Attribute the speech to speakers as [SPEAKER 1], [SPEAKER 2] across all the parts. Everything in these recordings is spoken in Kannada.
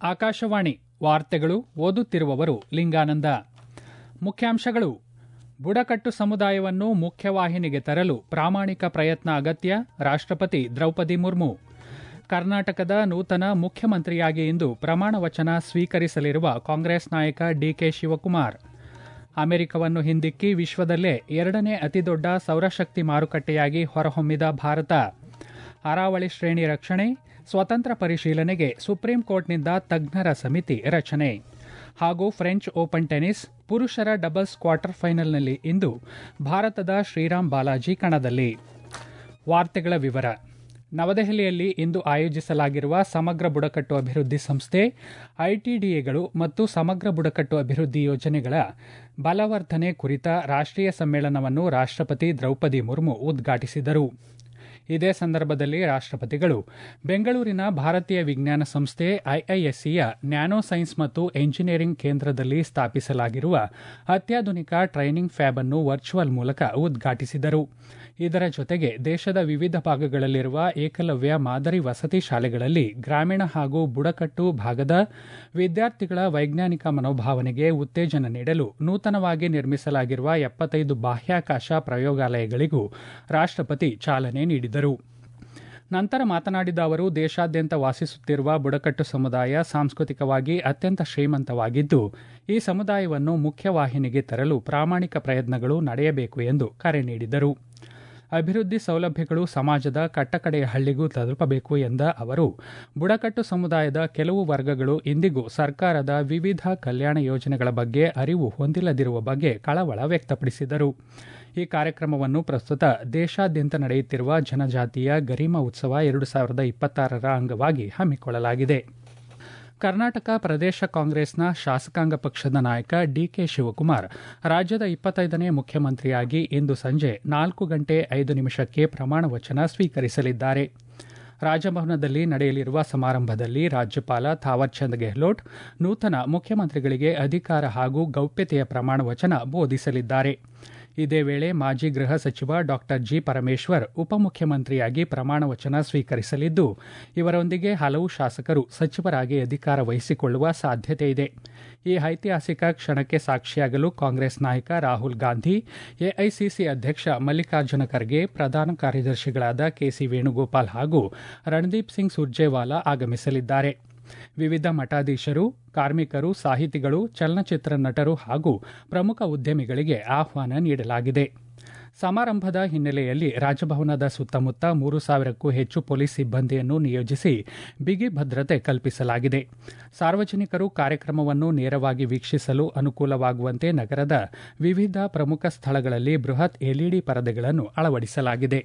[SPEAKER 1] ಆಕಾಶವಾಣಿ ವಾರ್ತೆಗಳು ಓದುತ್ತಿರುವವರು ಲಿಂಗಾನಂದ ಮುಖ್ಯಾಂಶಗಳು ಬುಡಕಟ್ಟು ಸಮುದಾಯವನ್ನು ಮುಖ್ಯವಾಹಿನಿಗೆ ತರಲು ಪ್ರಾಮಾಣಿಕ ಪ್ರಯತ್ನ ಅಗತ್ಯ ರಾಷ್ಟ್ರಪತಿ ದ್ರೌಪದಿ ಮುರ್ಮು ಕರ್ನಾಟಕದ ನೂತನ ಮುಖ್ಯಮಂತ್ರಿಯಾಗಿ ಇಂದು ಪ್ರಮಾಣ ವಚನ ಸ್ವೀಕರಿಸಲಿರುವ ಕಾಂಗ್ರೆಸ್ ನಾಯಕ ಡಿಕೆ ಶಿವಕುಮಾರ್ ಅಮೆರಿಕವನ್ನು ಹಿಂದಿಕ್ಕಿ ವಿಶ್ವದಲ್ಲೇ ಎರಡನೇ ಅತಿದೊಡ್ಡ ಸೌರಶಕ್ತಿ ಮಾರುಕಟ್ಟೆಯಾಗಿ ಹೊರಹೊಮ್ಮಿದ ಭಾರತ ಅರಾವಳಿ ಶ್ರೇಣಿ ರಕ್ಷಣೆ ಸ್ವತಂತ್ರ ಪರಿಶೀಲನೆಗೆ ಸುಪ್ರೀಂ ಕೋರ್ಟ್ನಿಂದ ತಜ್ಞರ ಸಮಿತಿ ರಚನೆ ಹಾಗೂ ಫ್ರೆಂಚ್ ಓಪನ್ ಟೆನಿಸ್ ಪುರುಷರ ಡಬಲ್ಸ್ ಕ್ವಾರ್ಟರ್ ಫೈನಲ್ನಲ್ಲಿ ಇಂದು ಭಾರತದ ಶ್ರೀರಾಮ್ ಬಾಲಾಜಿ ಕಣದಲ್ಲಿ ವಾರ್ತೆಗಳ ವಿವರ ನವದೆಹಲಿಯಲ್ಲಿ ಇಂದು ಆಯೋಜಿಸಲಾಗಿರುವ ಸಮಗ್ರ ಬುಡಕಟ್ಟು ಅಭಿವೃದ್ಧಿ ಸಂಸ್ಥೆ ಐಟಿಡಿಎಗಳು ಮತ್ತು ಸಮಗ್ರ ಬುಡಕಟ್ಟು ಅಭಿವೃದ್ಧಿ ಯೋಜನೆಗಳ ಬಲವರ್ಧನೆ ಕುರಿತ ರಾಷ್ಟ್ರೀಯ ಸಮ್ಮೇಳನವನ್ನು ರಾಷ್ಟ್ರಪತಿ ದ್ರೌಪದಿ ಮುರ್ಮು ಉದ್ಘಾಟಿಸಿದರು ಇದೇ ಸಂದರ್ಭದಲ್ಲಿ ರಾಷ್ಟ್ರಪತಿಗಳು ಬೆಂಗಳೂರಿನ ಭಾರತೀಯ ವಿಜ್ಞಾನ ಸಂಸ್ಥೆ ಐಐಎಸ್ಸಿಯ ನ್ಯಾನೋ ಸೈನ್ಸ್ ಮತ್ತು ಎಂಜಿನಿಯರಿಂಗ್ ಕೇಂದ್ರದಲ್ಲಿ ಸ್ಥಾಪಿಸಲಾಗಿರುವ ಅತ್ಯಾಧುನಿಕ ಟ್ರೈನಿಂಗ್ ಫ್ಯಾಬ್ ಅನ್ನು ವರ್ಚುವಲ್ ಮೂಲಕ ಉದ್ಘಾಟಿಸಿದರು ಇದರ ಜೊತೆಗೆ ದೇಶದ ವಿವಿಧ ಭಾಗಗಳಲ್ಲಿರುವ ಏಕಲವ್ಯ ಮಾದರಿ ವಸತಿ ಶಾಲೆಗಳಲ್ಲಿ ಗ್ರಾಮೀಣ ಹಾಗೂ ಬುಡಕಟ್ಟು ಭಾಗದ ವಿದ್ಯಾರ್ಥಿಗಳ ವೈಜ್ಞಾನಿಕ ಮನೋಭಾವನೆಗೆ ಉತ್ತೇಜನ ನೀಡಲು ನೂತನವಾಗಿ ನಿರ್ಮಿಸಲಾಗಿರುವ ಎಪ್ಪತ್ತೈದು ಬಾಹ್ಯಾಕಾಶ ಪ್ರಯೋಗಾಲಯಗಳಿಗೂ ರಾಷ್ಟ್ರಪತಿ ಚಾಲನೆ ನೀಡಿದರು ನಂತರ ಮಾತನಾಡಿದ ಅವರು ದೇಶಾದ್ಯಂತ ವಾಸಿಸುತ್ತಿರುವ ಬುಡಕಟ್ಟು ಸಮುದಾಯ ಸಾಂಸ್ಕೃತಿಕವಾಗಿ ಅತ್ಯಂತ ಶ್ರೀಮಂತವಾಗಿದ್ದು ಈ ಸಮುದಾಯವನ್ನು ಮುಖ್ಯವಾಹಿನಿಗೆ ತರಲು ಪ್ರಾಮಾಣಿಕ ಪ್ರಯತ್ನಗಳು ನಡೆಯಬೇಕು ಎಂದು ಕರೆ ನೀಡಿದರು ಅಭಿವೃದ್ಧಿ ಸೌಲಭ್ಯಗಳು ಸಮಾಜದ ಕಟ್ಟಕಡೆಯ ಹಳ್ಳಿಗೂ ತಲುಪಬೇಕು ಎಂದ ಅವರು ಬುಡಕಟ್ಟು ಸಮುದಾಯದ ಕೆಲವು ವರ್ಗಗಳು ಇಂದಿಗೂ ಸರ್ಕಾರದ ವಿವಿಧ ಕಲ್ಯಾಣ ಯೋಜನೆಗಳ ಬಗ್ಗೆ ಅರಿವು ಹೊಂದಿಲ್ಲದಿರುವ ಬಗ್ಗೆ ಕಳವಳ ವ್ಯಕ್ತಪಡಿಸಿದರು ಈ ಕಾರ್ಯಕ್ರಮವನ್ನು ಪ್ರಸ್ತುತ ದೇಶಾದ್ಯಂತ ನಡೆಯುತ್ತಿರುವ ಜನಜಾತಿಯ ಗರಿಮಾ ಉತ್ಸವ ಎರಡು ಸಾವಿರದ ಇಪ್ಪತ್ತಾರರ ಅಂಗವಾಗಿ ಹಮ್ಮಿಕೊಳ್ಳಲಾಗಿದೆ ಕರ್ನಾಟಕ ಪ್ರದೇಶ ಕಾಂಗ್ರೆಸ್ನ ಶಾಸಕಾಂಗ ಪಕ್ಷದ ನಾಯಕ ಡಿಕೆ ಶಿವಕುಮಾರ್ ರಾಜ್ಯದ ಇಪ್ಪತ್ತೈದನೇ ಮುಖ್ಯಮಂತ್ರಿಯಾಗಿ ಇಂದು ಸಂಜೆ ನಾಲ್ಕು ಗಂಟೆ ಐದು ನಿಮಿಷಕ್ಕೆ ಪ್ರಮಾಣ ವಚನ ಸ್ವೀಕರಿಸಲಿದ್ದಾರೆ ರಾಜಭವನದಲ್ಲಿ ನಡೆಯಲಿರುವ ಸಮಾರಂಭದಲ್ಲಿ ರಾಜ್ಯಪಾಲ ಥಾವರ್ಚಂದ್ ಗೆಹ್ಲೋಟ್ ನೂತನ ಮುಖ್ಯಮಂತ್ರಿಗಳಿಗೆ ಅಧಿಕಾರ ಹಾಗೂ ಗೌಪ್ಯತೆಯ ಪ್ರಮಾಣ ವಚನ ಬೋಧಿಸಲಿದ್ದಾರೆ ಇದೇ ವೇಳೆ ಮಾಜಿ ಗೃಹ ಸಚಿವ ಡಾ ಜಿ ಪರಮೇಶ್ವರ್ ಉಪಮುಖ್ಯಮಂತ್ರಿಯಾಗಿ ಪ್ರಮಾಣ ವಚನ ಸ್ವೀಕರಿಸಲಿದ್ದು ಇವರೊಂದಿಗೆ ಹಲವು ಶಾಸಕರು ಸಚಿವರಾಗಿ ಅಧಿಕಾರ ವಹಿಸಿಕೊಳ್ಳುವ ಸಾಧ್ಯತೆ ಇದೆ ಈ ಐತಿಹಾಸಿಕ ಕ್ಷಣಕ್ಕೆ ಸಾಕ್ಷಿಯಾಗಲು ಕಾಂಗ್ರೆಸ್ ನಾಯಕ ರಾಹುಲ್ ಗಾಂಧಿ ಎಐಸಿಸಿ ಅಧ್ಯಕ್ಷ ಮಲ್ಲಿಕಾರ್ಜುನ ಖರ್ಗೆ ಪ್ರಧಾನ ಕಾರ್ಯದರ್ಶಿಗಳಾದ ಕೆಸಿ ವೇಣುಗೋಪಾಲ್ ಹಾಗೂ ರಣದೀಪ್ ಸಿಂಗ್ ಸುರ್ಜೇವಾಲಾ ಆಗಮಿಸಲಿದ್ದಾರೆ ವಿವಿಧ ಮಠಾಧೀಶರು ಕಾರ್ಮಿಕರು ಸಾಹಿತಿಗಳು ಚಲನಚಿತ್ರ ನಟರು ಹಾಗೂ ಪ್ರಮುಖ ಉದ್ಯಮಿಗಳಿಗೆ ಆಹ್ವಾನ ನೀಡಲಾಗಿದೆ ಸಮಾರಂಭದ ಹಿನ್ನೆಲೆಯಲ್ಲಿ ರಾಜಭವನದ ಸುತ್ತಮುತ್ತ ಮೂರು ಸಾವಿರಕ್ಕೂ ಹೆಚ್ಚು ಪೊಲೀಸ್ ಸಿಬ್ಬಂದಿಯನ್ನು ನಿಯೋಜಿಸಿ ಬಿಗಿ ಭದ್ರತೆ ಕಲ್ಪಿಸಲಾಗಿದೆ ಸಾರ್ವಜನಿಕರು ಕಾರ್ಯಕ್ರಮವನ್ನು ನೇರವಾಗಿ ವೀಕ್ಷಿಸಲು ಅನುಕೂಲವಾಗುವಂತೆ ನಗರದ ವಿವಿಧ ಪ್ರಮುಖ ಸ್ಥಳಗಳಲ್ಲಿ ಬೃಹತ್ ಎಲ್ಇಡಿ ಪರದೆಗಳನ್ನು ಅಳವಡಿಸಲಾಗಿದೆ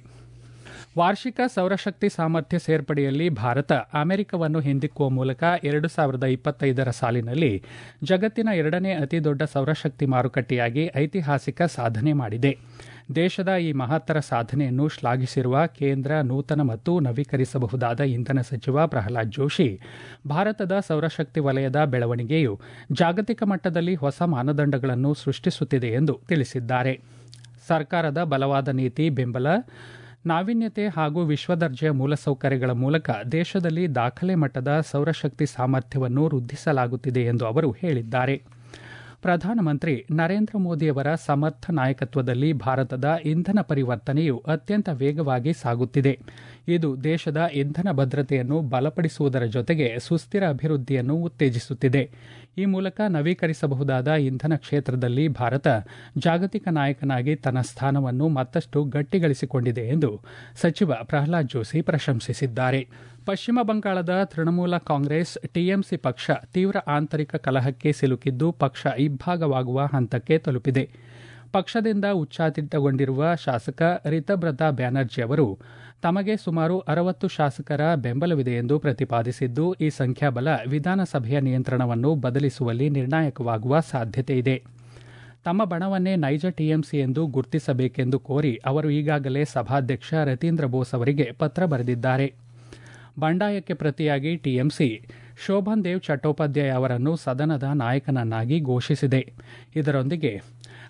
[SPEAKER 1] ವಾರ್ಷಿಕ ಸೌರಶಕ್ತಿ ಸಾಮರ್ಥ್ಯ ಸೇರ್ಪಡೆಯಲ್ಲಿ ಭಾರತ ಅಮೆರಿಕವನ್ನು ಹಿಂದಿಕ್ಕುವ ಮೂಲಕ ಎರಡು ಸಾವಿರದ ಇಪ್ಪತ್ತೈದರ ಸಾಲಿನಲ್ಲಿ ಜಗತ್ತಿನ ಎರಡನೇ ಅತಿದೊಡ್ಡ ಸೌರಶಕ್ತಿ ಮಾರುಕಟ್ಟೆಯಾಗಿ ಐತಿಹಾಸಿಕ ಸಾಧನೆ ಮಾಡಿದೆ ದೇಶದ ಈ ಮಹತ್ತರ ಸಾಧನೆಯನ್ನು ಶ್ಲಾಘಿಸಿರುವ ಕೇಂದ್ರ ನೂತನ ಮತ್ತು ನವೀಕರಿಸಬಹುದಾದ ಇಂಧನ ಸಚಿವ ಪ್ರಹ್ಲಾದ್ ಜೋಶಿ ಭಾರತದ ಸೌರಶಕ್ತಿ ವಲಯದ ಬೆಳವಣಿಗೆಯು ಜಾಗತಿಕ ಮಟ್ಟದಲ್ಲಿ ಹೊಸ ಮಾನದಂಡಗಳನ್ನು ಸೃಷ್ಟಿಸುತ್ತಿದೆ ಎಂದು ತಿಳಿಸಿದ್ದಾರೆ ಸರ್ಕಾರದ ಬಲವಾದ ನೀತಿ ಬೆಂಬಲ ನಾವೀನ್ಯತೆ ಹಾಗೂ ವಿಶ್ವದರ್ಜೆಯ ಮೂಲಸೌಕರ್ಯಗಳ ಮೂಲಕ ದೇಶದಲ್ಲಿ ದಾಖಲೆ ಮಟ್ಟದ ಸೌರಶಕ್ತಿ ಸಾಮರ್ಥ್ಯವನ್ನು ವೃದ್ಧಿಸಲಾಗುತ್ತಿದೆ ಎಂದು ಅವರು ಹೇಳಿದ್ದಾರೆ ಪ್ರಧಾನಮಂತ್ರಿ ನರೇಂದ್ರ ಮೋದಿಯವರ ಸಮರ್ಥ ನಾಯಕತ್ವದಲ್ಲಿ ಭಾರತದ ಇಂಧನ ಪರಿವರ್ತನೆಯು ಅತ್ಯಂತ ವೇಗವಾಗಿ ಸಾಗುತ್ತಿದೆ ಇದು ದೇಶದ ಇಂಧನ ಭದ್ರತೆಯನ್ನು ಬಲಪಡಿಸುವುದರ ಜೊತೆಗೆ ಸುಸ್ಥಿರ ಅಭಿವೃದ್ಧಿಯನ್ನು ಉತ್ತೇಜಿಸುತ್ತಿದೆ ಈ ಮೂಲಕ ನವೀಕರಿಸಬಹುದಾದ ಇಂಧನ ಕ್ಷೇತ್ರದಲ್ಲಿ ಭಾರತ ಜಾಗತಿಕ ನಾಯಕನಾಗಿ ತನ್ನ ಸ್ಥಾನವನ್ನು ಮತ್ತಷ್ಟು ಗಟ್ಟಿಗಳಿಸಿಕೊಂಡಿದೆ ಎಂದು ಸಚಿವ ಪ್ರಹ್ಲಾದ್ ಜೋಶಿ ಪ್ರಶಂಸಿಸಿದ್ದಾರೆ ಪಶ್ಚಿಮ ಬಂಗಾಳದ ತೃಣಮೂಲ ಕಾಂಗ್ರೆಸ್ ಟಿಎಂಸಿ ಪಕ್ಷ ತೀವ್ರ ಆಂತರಿಕ ಕಲಹಕ್ಕೆ ಸಿಲುಕಿದ್ದು ಪಕ್ಷ ಇಬ್ಬಾಗವಾಗುವ ಹಂತಕ್ಕೆ ತಲುಪಿದೆ ಪಕ್ಷದಿಂದ ಉಚ್ಚಾಟಿತಗೊಂಡಿರುವ ಶಾಸಕ ರಿತಬ್ರತ ಬ್ಯಾನರ್ಜಿ ಅವರು ತಮಗೆ ಸುಮಾರು ಅರವತ್ತು ಶಾಸಕರ ಬೆಂಬಲವಿದೆ ಎಂದು ಪ್ರತಿಪಾದಿಸಿದ್ದು ಈ ಸಂಖ್ಯಾಬಲ ವಿಧಾನಸಭೆಯ ನಿಯಂತ್ರಣವನ್ನು ಬದಲಿಸುವಲ್ಲಿ ನಿರ್ಣಾಯಕವಾಗುವ ಸಾಧ್ಯತೆ ಇದೆ ತಮ್ಮ ಬಣವನ್ನೇ ನೈಜ ಟಿಎಂಸಿ ಎಂದು ಗುರುತಿಸಬೇಕೆಂದು ಕೋರಿ ಅವರು ಈಗಾಗಲೇ ಸಭಾಧ್ಯಕ್ಷ ರತೀಂದ್ರ ಬೋಸ್ ಅವರಿಗೆ ಪತ್ರ ಬರೆದಿದ್ದಾರೆ ಬಂಡಾಯಕ್ಕೆ ಪ್ರತಿಯಾಗಿ ಟಿಎಂಸಿ ಶೋಭನ್ ದೇವ್ ಚಟ್ಟೋಪಾಧ್ಯಾಯ ಅವರನ್ನು ಸದನದ ನಾಯಕನನ್ನಾಗಿ ಘೋಷಿಸಿದೆ ಇದರೊಂದಿಗೆ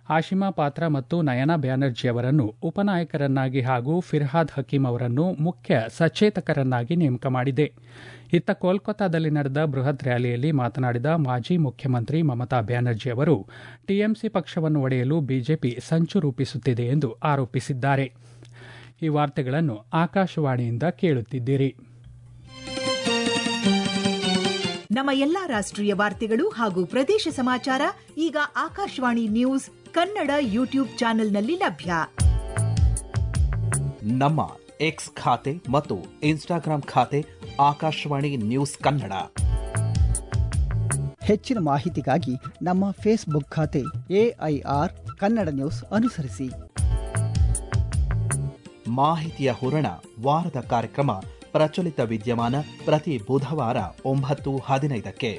[SPEAKER 1] ಆಶಿಮಾ ಪಾತ್ರ ಮತ್ತು ನಯನಾ ಬ್ಯಾನರ್ಜಿ ಅವರನ್ನು ಉಪನಾಯಕರನ್ನಾಗಿ ಹಾಗೂ ಫಿರ್ಹಾದ್ ಹಕೀಂ ಅವರನ್ನು ಮುಖ್ಯ ಸಚೇತಕರನ್ನಾಗಿ ನೇಮಕ ಮಾಡಿದೆ ಇತ್ತ ಕೋಲ್ಕತ್ತಾದಲ್ಲಿ ನಡೆದ ಬೃಹತ್ ರ್ಯಾಲಿಯಲ್ಲಿ ಮಾತನಾಡಿದ ಮಾಜಿ ಮುಖ್ಯಮಂತ್ರಿ ಮಮತಾ ಬ್ಯಾನರ್ಜಿ ಅವರು ಟಿಎಂಸಿ ಪಕ್ಷವನ್ನು ಒಡೆಯಲು ಬಿಜೆಪಿ ಸಂಚು ರೂಪಿಸುತ್ತಿದೆ ಎಂದು ಆರೋಪಿಸಿದ್ದಾರೆ ಈ ವಾರ್ತೆಗಳನ್ನು ಆಕಾಶವಾಣಿಯಿಂದ ಕೇಳುತ್ತಿದ್ದೀರಿ
[SPEAKER 2] ನಮ್ಮ ಎಲ್ಲಾ ರಾಷ್ಟ್ರೀಯ ವಾರ್ತೆಗಳು ಹಾಗೂ ಪ್ರದೇಶ ಸಮಾಚಾರ ಈಗ ಆಕಾಶವಾಣಿ ನ್ಯೂಸ್ ಕನ್ನಡ ಯೂಟ್ಯೂಬ್ ಚಾನೆಲ್ನಲ್ಲಿ ಲಭ್ಯ
[SPEAKER 3] ನಮ್ಮ ಎಕ್ಸ್ ಖಾತೆ ಮತ್ತು ಇನ್ಸ್ಟಾಗ್ರಾಂ ಖಾತೆ ಆಕಾಶವಾಣಿ ನ್ಯೂಸ್ ಕನ್ನಡ
[SPEAKER 4] ಹೆಚ್ಚಿನ ಮಾಹಿತಿಗಾಗಿ ನಮ್ಮ ಫೇಸ್ಬುಕ್ ಖಾತೆ ಎಐಆರ್ ಕನ್ನಡ ನ್ಯೂಸ್ ಅನುಸರಿಸಿ
[SPEAKER 3] ಮಾಹಿತಿಯ ಹೂರಣ ವಾರದ ಕಾರ್ಯಕ್ರಮ ಪ್ರಚಲಿತ ವಿದ್ಯಮಾನ ಪ್ರತಿ ಬುಧವಾರ ಒಂಬತ್ತು ಹದಿನೈದಕ್ಕೆ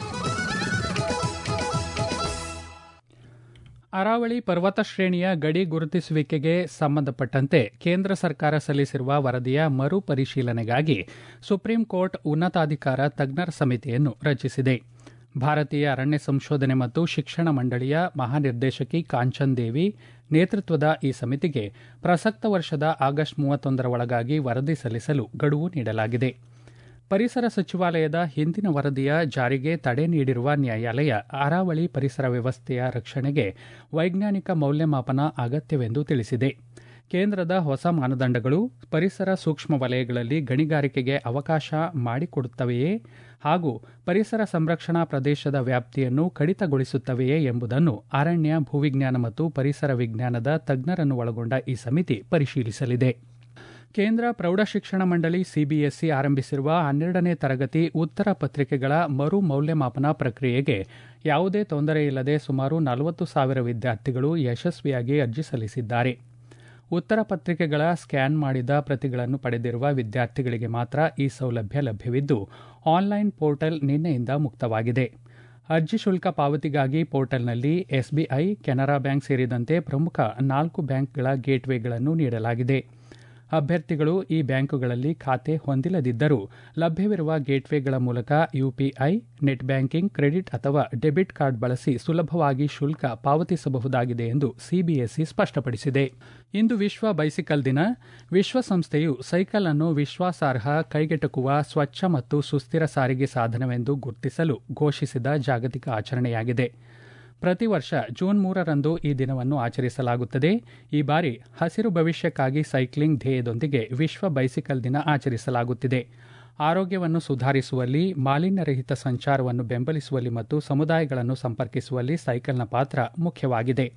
[SPEAKER 1] ಅರಾವಳಿ ಪರ್ವತ ಶ್ರೇಣಿಯ ಗಡಿ ಗುರುತಿಸುವಿಕೆಗೆ ಸಂಬಂಧಪಟ್ಟಂತೆ ಕೇಂದ್ರ ಸರ್ಕಾರ ಸಲ್ಲಿಸಿರುವ ವರದಿಯ ಮರು ಪರಿಶೀಲನೆಗಾಗಿ ಸುಪ್ರೀಂ ಕೋರ್ಟ್ ಉನ್ನತಾಧಿಕಾರ ತಜ್ಞರ ಸಮಿತಿಯನ್ನು ರಚಿಸಿದೆ ಭಾರತೀಯ ಅರಣ್ಯ ಸಂಶೋಧನೆ ಮತ್ತು ಶಿಕ್ಷಣ ಮಂಡಳಿಯ ಮಹಾನಿರ್ದೇಶಕಿ ಕಾಂಚನ್ ದೇವಿ ನೇತೃತ್ವದ ಈ ಸಮಿತಿಗೆ ಪ್ರಸಕ್ತ ವರ್ಷದ ಆಗಸ್ಟ್ ಮೂವತ್ತೊಂದರ ಒಳಗಾಗಿ ವರದಿ ಸಲ್ಲಿಸಲು ಗಡುವು ನೀಡಲಾಗಿದೆ ಪರಿಸರ ಸಚಿವಾಲಯದ ಹಿಂದಿನ ವರದಿಯ ಜಾರಿಗೆ ತಡೆ ನೀಡಿರುವ ನ್ಯಾಯಾಲಯ ಅರಾವಳಿ ಪರಿಸರ ವ್ಯವಸ್ಥೆಯ ರಕ್ಷಣೆಗೆ ವೈಜ್ಞಾನಿಕ ಮೌಲ್ಯಮಾಪನ ಅಗತ್ಯವೆಂದು ತಿಳಿಸಿದೆ ಕೇಂದ್ರದ ಹೊಸ ಮಾನದಂಡಗಳು ಪರಿಸರ ಸೂಕ್ಷ್ಮ ವಲಯಗಳಲ್ಲಿ ಗಣಿಗಾರಿಕೆಗೆ ಅವಕಾಶ ಮಾಡಿಕೊಡುತ್ತವೆಯೇ ಹಾಗೂ ಪರಿಸರ ಸಂರಕ್ಷಣಾ ಪ್ರದೇಶದ ವ್ಯಾಪ್ತಿಯನ್ನು ಕಡಿತಗೊಳಿಸುತ್ತವೆಯೇ ಎಂಬುದನ್ನು ಅರಣ್ಯ ಭೂವಿಜ್ಞಾನ ಮತ್ತು ಪರಿಸರ ವಿಜ್ಞಾನದ ತಜ್ಞರನ್ನು ಒಳಗೊಂಡ ಈ ಸಮಿತಿ ಪರಿಶೀಲಿಸಲಿದೆ ಕೇಂದ್ರ ಪ್ರೌಢಶಿಕ್ಷಣ ಮಂಡಳಿ ಸಿಬಿಎಸ್ಇ ಆರಂಭಿಸಿರುವ ಹನ್ನೆರಡನೇ ತರಗತಿ ಉತ್ತರ ಪತ್ರಿಕೆಗಳ ಮರು ಮೌಲ್ಯಮಾಪನ ಪ್ರಕ್ರಿಯೆಗೆ ಯಾವುದೇ ತೊಂದರೆ ಇಲ್ಲದೆ ಸುಮಾರು ನಲವತ್ತು ಸಾವಿರ ವಿದ್ಯಾರ್ಥಿಗಳು ಯಶಸ್ವಿಯಾಗಿ ಅರ್ಜಿ ಸಲ್ಲಿಸಿದ್ದಾರೆ ಉತ್ತರ ಪತ್ರಿಕೆಗಳ ಸ್ಕ್ಯಾನ್ ಮಾಡಿದ ಪ್ರತಿಗಳನ್ನು ಪಡೆದಿರುವ ವಿದ್ಯಾರ್ಥಿಗಳಿಗೆ ಮಾತ್ರ ಈ ಸೌಲಭ್ಯ ಲಭ್ಯವಿದ್ದು ಆನ್ಲೈನ್ ಪೋರ್ಟಲ್ ನಿನ್ನೆಯಿಂದ ಮುಕ್ತವಾಗಿದೆ ಅರ್ಜಿ ಶುಲ್ಕ ಪಾವತಿಗಾಗಿ ಪೋರ್ಟಲ್ನಲ್ಲಿ ಎಸ್ಬಿಐ ಕೆನರಾ ಬ್ಯಾಂಕ್ ಸೇರಿದಂತೆ ಪ್ರಮುಖ ನಾಲ್ಕು ಬ್ಯಾಂಕ್ಗಳ ಗೇಟ್ವೇಗಳನ್ನು ನೀಡಲಾಗಿದೆ ಅಭ್ಯರ್ಥಿಗಳು ಈ ಬ್ಯಾಂಕುಗಳಲ್ಲಿ ಖಾತೆ ಹೊಂದಿಲ್ಲದಿದ್ದರೂ ಲಭ್ಯವಿರುವ ಗೇಟ್ವೇಗಳ ಮೂಲಕ ಯುಪಿಐ ನೆಟ್ ಬ್ಯಾಂಕಿಂಗ್ ಕ್ರೆಡಿಟ್ ಅಥವಾ ಡೆಬಿಟ್ ಕಾರ್ಡ್ ಬಳಸಿ ಸುಲಭವಾಗಿ ಶುಲ್ಕ ಪಾವತಿಸಬಹುದಾಗಿದೆ ಎಂದು ಸಿಬಿಎಸ್ಇ ಸ್ಪಷ್ಟಪಡಿಸಿದೆ ಇಂದು ವಿಶ್ವ ಬೈಸಿಕಲ್ ದಿನ ವಿಶ್ವಸಂಸ್ಥೆಯು ಸೈಕಲ್ ಅನ್ನು ವಿಶ್ವಾಸಾರ್ಹ ಕೈಗೆಟಕುವ ಸ್ವಚ್ಛ ಮತ್ತು ಸುಸ್ಥಿರ ಸಾರಿಗೆ ಸಾಧನವೆಂದು ಗುರುತಿಸಲು ಘೋಷಿಸಿದ ಜಾಗತಿಕ ಆಚರಣೆಯಾಗಿದೆ ಪ್ರತಿ ವರ್ಷ ಜೂನ್ ಮೂರರಂದು ಈ ದಿನವನ್ನು ಆಚರಿಸಲಾಗುತ್ತದೆ ಈ ಬಾರಿ ಹಸಿರು ಭವಿಷ್ಯಕ್ಕಾಗಿ ಸೈಕ್ಲಿಂಗ್ ಧ್ಯೇಯದೊಂದಿಗೆ ವಿಶ್ವ ಬೈಸಿಕಲ್ ದಿನ ಆಚರಿಸಲಾಗುತ್ತಿದೆ ಆರೋಗ್ಯವನ್ನು ಸುಧಾರಿಸುವಲ್ಲಿ ಮಾಲಿನ್ಯರಹಿತ ಸಂಚಾರವನ್ನು ಬೆಂಬಲಿಸುವಲ್ಲಿ ಮತ್ತು ಸಮುದಾಯಗಳನ್ನು ಸಂಪರ್ಕಿಸುವಲ್ಲಿ ಸೈಕಲ್ನ ಪಾತ್ರ ಮುಖ್ಯವಾಗಿದೆ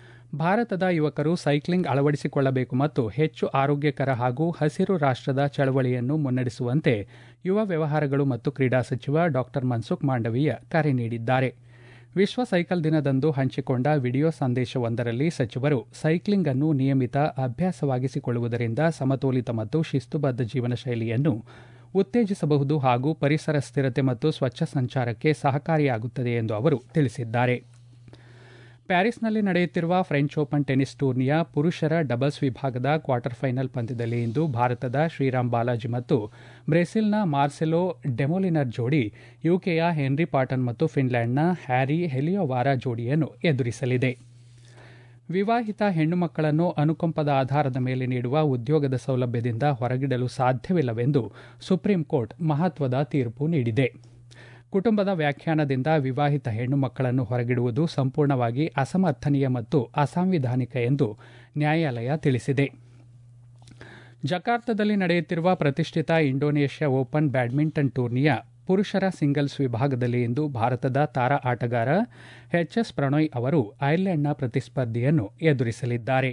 [SPEAKER 1] ಭಾರತದ ಯುವಕರು ಸೈಕ್ಲಿಂಗ್ ಅಳವಡಿಸಿಕೊಳ್ಳಬೇಕು ಮತ್ತು ಹೆಚ್ಚು ಆರೋಗ್ಯಕರ ಹಾಗೂ ಹಸಿರು ರಾಷ್ಟ್ರದ ಚಳವಳಿಯನ್ನು ಮುನ್ನಡೆಸುವಂತೆ ಯುವ ವ್ಯವಹಾರಗಳು ಮತ್ತು ಕ್ರೀಡಾ ಸಚಿವ ಡಾ ಮನ್ಸುಖ್ ಮಾಂಡವೀಯ ಕರೆ ನೀಡಿದ್ದಾರೆ ವಿಶ್ವ ಸೈಕಲ್ ದಿನದಂದು ಹಂಚಿಕೊಂಡ ವಿಡಿಯೋ ಸಂದೇಶವೊಂದರಲ್ಲಿ ಸಚಿವರು ಸೈಕ್ಲಿಂಗ್ ಅನ್ನು ನಿಯಮಿತ ಅಭ್ಯಾಸವಾಗಿಸಿಕೊಳ್ಳುವುದರಿಂದ ಸಮತೋಲಿತ ಮತ್ತು ಶಿಸ್ತುಬದ್ಧ ಜೀವನ ಶೈಲಿಯನ್ನು ಉತ್ತೇಜಿಸಬಹುದು ಹಾಗೂ ಪರಿಸರ ಸ್ಥಿರತೆ ಮತ್ತು ಸ್ವಚ್ಛ ಸಂಚಾರಕ್ಕೆ ಸಹಕಾರಿಯಾಗುತ್ತದೆ ಎಂದು ಅವರು ತಿಳಿಸಿದ್ದಾರೆ ಪ್ಯಾರಿಸ್ನಲ್ಲಿ ನಡೆಯುತ್ತಿರುವ ಫ್ರೆಂಚ್ ಓಪನ್ ಟೆನಿಸ್ ಟೂರ್ನಿಯ ಪುರುಷರ ಡಬಲ್ಸ್ ವಿಭಾಗದ ಕ್ವಾರ್ಟರ್ ಫೈನಲ್ ಪಂದ್ಯದಲ್ಲಿ ಇಂದು ಭಾರತದ ಶ್ರೀರಾಮ್ ಬಾಲಾಜಿ ಮತ್ತು ಬ್ರೆಸಿಲ್ನ ಮಾರ್ಸೆಲೋ ಡೆಮೊಲಿನರ್ ಜೋಡಿ ಯುಕೆಯ ಹೆನ್ರಿ ಪಾಟನ್ ಮತ್ತು ಫಿನ್ಲ್ಯಾಂಡ್ನ ಹ್ಯಾರಿ ಹೆಲಿಯೋವಾರ ಜೋಡಿಯನ್ನು ಎದುರಿಸಲಿದೆ ವಿವಾಹಿತ ಹೆಣ್ಣು ಮಕ್ಕಳನ್ನು ಅನುಕಂಪದ ಆಧಾರದ ಮೇಲೆ ನೀಡುವ ಉದ್ಯೋಗದ ಸೌಲಭ್ಯದಿಂದ ಹೊರಗಿಡಲು ಸಾಧ್ಯವಿಲ್ಲವೆಂದು ಸುಪ್ರೀಂ ಕೋರ್ಟ್ ಮಹತ್ವದ ತೀರ್ಪು ನೀಡಿದೆ ಕುಟುಂಬದ ವ್ಯಾಖ್ಯಾನದಿಂದ ವಿವಾಹಿತ ಹೆಣ್ಣು ಮಕ್ಕಳನ್ನು ಹೊರಗಿಡುವುದು ಸಂಪೂರ್ಣವಾಗಿ ಅಸಮರ್ಥನೀಯ ಮತ್ತು ಅಸಾಂವಿಧಾನಿಕ ಎಂದು ನ್ಯಾಯಾಲಯ ತಿಳಿಸಿದೆ ಜಕಾರ್ತದಲ್ಲಿ ನಡೆಯುತ್ತಿರುವ ಪ್ರತಿಷ್ಠಿತ ಇಂಡೋನೇಷ್ಯಾ ಓಪನ್ ಬ್ಯಾಡ್ಮಿಂಟನ್ ಟೂರ್ನಿಯ ಪುರುಷರ ಸಿಂಗಲ್ಸ್ ವಿಭಾಗದಲ್ಲಿ ಇಂದು ಭಾರತದ ತಾರಾ ಆಟಗಾರ ಎಚ್ ಎಸ್ ಪ್ರಣಯ್ ಅವರು ಐರ್ಲೆಂಡ್ನ ಪ್ರತಿಸ್ಪರ್ಧಿಯನ್ನು ಎದುರಿಸಲಿದ್ದಾರೆ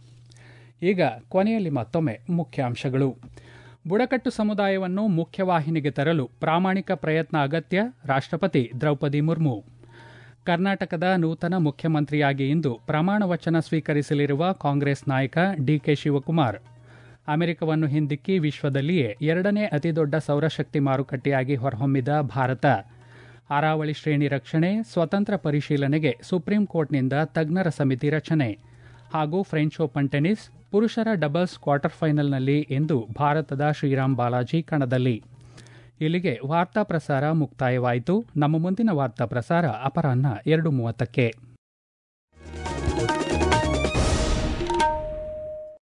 [SPEAKER 1] ಈಗ ಕೊನೆಯಲ್ಲಿ ಮತ್ತೊಮ್ಮೆ ಮುಖ್ಯಾಂಶಗಳು ಬುಡಕಟ್ಟು ಸಮುದಾಯವನ್ನು ಮುಖ್ಯವಾಹಿನಿಗೆ ತರಲು ಪ್ರಾಮಾಣಿಕ ಪ್ರಯತ್ನ ಅಗತ್ಯ ರಾಷ್ಟ್ರಪತಿ ದ್ರೌಪದಿ ಮುರ್ಮು ಕರ್ನಾಟಕದ ನೂತನ ಮುಖ್ಯಮಂತ್ರಿಯಾಗಿ ಇಂದು ಪ್ರಮಾಣ ವಚನ ಸ್ವೀಕರಿಸಲಿರುವ ಕಾಂಗ್ರೆಸ್ ನಾಯಕ ಡಿಕೆ ಶಿವಕುಮಾರ್ ಅಮೆರಿಕವನ್ನು ಹಿಂದಿಕ್ಕಿ ವಿಶ್ವದಲ್ಲಿಯೇ ಎರಡನೇ ಅತಿದೊಡ್ಡ ಸೌರಶಕ್ತಿ ಮಾರುಕಟ್ಟೆಯಾಗಿ ಹೊರಹೊಮ್ಮಿದ ಭಾರತ ಅರಾವಳಿ ಶ್ರೇಣಿ ರಕ್ಷಣೆ ಸ್ವತಂತ್ರ ಪರಿಶೀಲನೆಗೆ ಸುಪ್ರೀಂ ಕೋರ್ಟ್ನಿಂದ ತಜ್ಞರ ಸಮಿತಿ ರಚನೆ ಹಾಗೂ ಫ್ರೆಂಚ್ ಓಪನ್ ಟೆನಿಸ್ ಪುರುಷರ ಡಬಲ್ಸ್ ಕ್ವಾರ್ಟರ್ ಫೈನಲ್ನಲ್ಲಿ ಇಂದು ಭಾರತದ ಶ್ರೀರಾಮ್ ಬಾಲಾಜಿ ಕಣದಲ್ಲಿ ಇಲ್ಲಿಗೆ ವಾರ್ತಾ ಪ್ರಸಾರ ಮುಕ್ತಾಯವಾಯಿತು ನಮ್ಮ ಮುಂದಿನ ವಾರ್ತಾ ಪ್ರಸಾರ ಅಪರಾಹ್ನ ಎರಡು ಮೂವತ್ತಕ್ಕೆ